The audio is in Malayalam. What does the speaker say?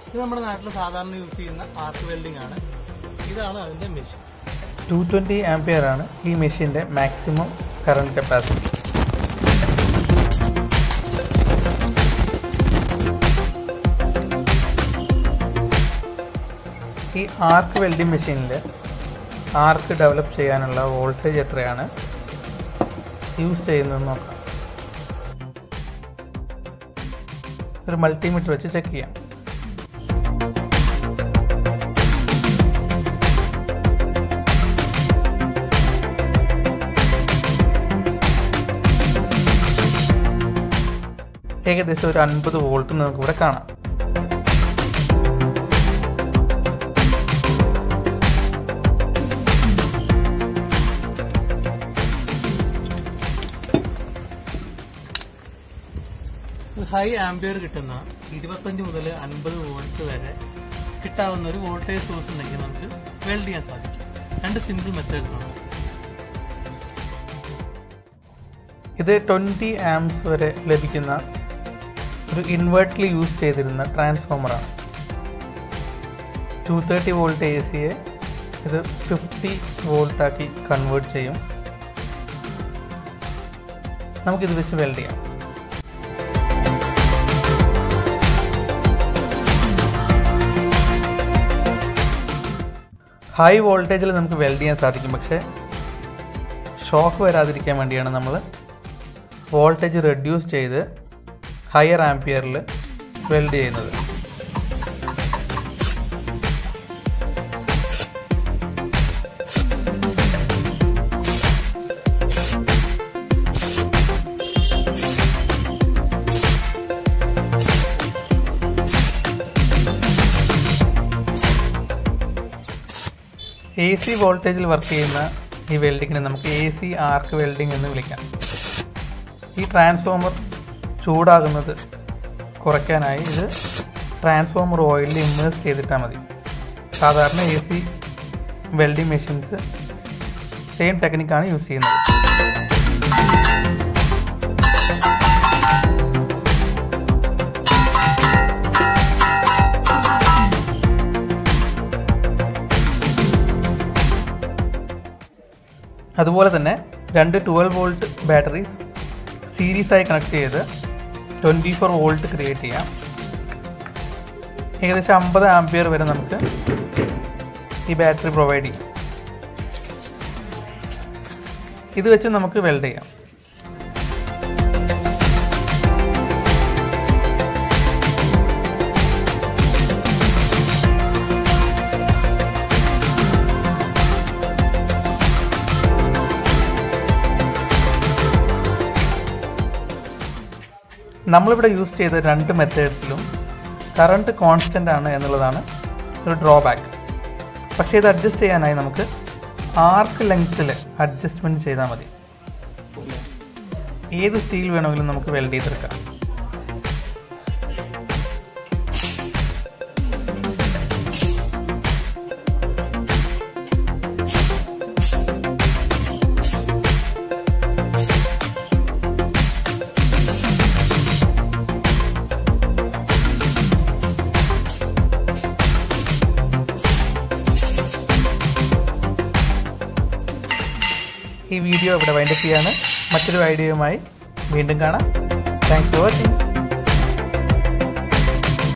ഇത് നമ്മുടെ നാട്ടിൽ സാധാരണ യൂസ് ചെയ്യുന്ന ആർക്ക് വെൽഡിംഗ് ആണ് ഇതാണ് അതിന്റെ മെഷീൻ ടു ട്വൻറ്റി ആംപിയർ ആണ് ഈ മെഷീൻ്റെ മാക്സിമം കറണ്ട് കപ്പാസിറ്റി ഈ ആർക്ക് വെൽഡിംഗ് മെഷീനിൽ ആർക്ക് ഡെവലപ്പ് ചെയ്യാനുള്ള വോൾട്ടേജ് എത്രയാണ് യൂസ് ചെയ്യുന്നതെന്ന് നോക്കാം ഒരു മൾട്ടിമീറ്റർ വെച്ച് ചെക്ക് ചെയ്യാം ഏകദേശം ഒരു അൻപത് വോൾട്ട് നമുക്ക് ഇവിടെ കാണാം ഹൈ ആംബിയർ കിട്ടുന്ന ഇരുപത്തഞ്ച് മുതൽ അൻപത് വോൾട്ട് വരെ കിട്ടാവുന്ന ഒരു വോൾട്ടേജ് സോഴ്സ് ഉണ്ടെങ്കിൽ നമുക്ക് വെൽഡ് ചെയ്യാൻ സാധിക്കും രണ്ട് സിമ്പിൾ മെത്തേഡ്സ് ആണ് ഇത് ട്വൻറ്റി ആംസ് വരെ ലഭിക്കുന്ന ഒരു ഇൻവേർട്ടിൽ യൂസ് ചെയ്തിരുന്ന ട്രാൻസ്ഫോമറാണ് ടു തേർട്ടി വോൾട്ട് എ സിയെ ഇത് ഫിഫ്റ്റി വോൾട്ടാക്കി കൺവേർട്ട് ചെയ്യും നമുക്കിത് വെച്ച് വെൽഡ് ചെയ്യാം ഹൈ വോൾട്ടേജിൽ നമുക്ക് വെൽഡ് ചെയ്യാൻ സാധിക്കും പക്ഷേ ഷോക്ക് വരാതിരിക്കാൻ വേണ്ടിയാണ് നമ്മൾ വോൾട്ടേജ് റെഡ്യൂസ് ചെയ്ത് ഹയർ ആംപിയറിൽ വെൽഡ് ചെയ്യുന്നത് എ സി വോൾട്ടേജിൽ വർക്ക് ചെയ്യുന്ന ഈ വെൽഡിങ്ങിനെ നമുക്ക് എ സി ആർക്ക് വെൽഡിംഗ് എന്ന് വിളിക്കാം ഈ ട്രാൻസ്ഫോമർ ചൂടാകുന്നത് കുറയ്ക്കാനായി ഇത് ട്രാൻസ്ഫോമർ ഓയിലിൽ ഇമ്മേഴ്സ് ചെയ്തിട്ടാൽ മതി സാധാരണ A C welding machines same ടെക്നിക്കാണ് യൂസ് ചെയ്യുന്നത് അതുപോലെ തന്നെ രണ്ട് ട്വൽവ് വോൾട്ട് ബാറ്ററീസ് സീരീസ് ആയി കണക്ട് ചെയ്ത് ട്വൻറ്റി ഫോർ വോൾട്ട് ക്രിയേറ്റ് ചെയ്യാം ഏകദേശം അമ്പത് ആംപിയർ വരെ നമുക്ക് ഈ ബാറ്ററി പ്രൊവൈഡ് ചെയ്യും ഇത് വെച്ച് നമുക്ക് വെൽഡ് ചെയ്യാം നമ്മളിവിടെ യൂസ് ചെയ്ത രണ്ട് മെത്തേഡ്സിലും കറണ്ട് കോൺസ്റ്റൻ്റ് ആണ് എന്നുള്ളതാണ് ഒരു ഡ്രോബാക്ക് പക്ഷേ ഇത് അഡ്ജസ്റ്റ് ചെയ്യാനായി നമുക്ക് ആർക്ക് ലെങ്ത്തിൽ അഡ്ജസ്റ്റ്മെൻറ്റ് ചെയ്താൽ മതി ഏത് സ്റ്റീൽ വേണമെങ്കിലും നമുക്ക് വെൽഡ് ചെയ്തെടുക്കാം ഈ വീഡിയോ ഇവിടെ വൈൻഡപ്പ് ചെയ്യാണ് മറ്റൊരു വീഡിയോയുമായി വീണ്ടും കാണാം താങ്ക്സ് ഫോർ വാച്ചിങ്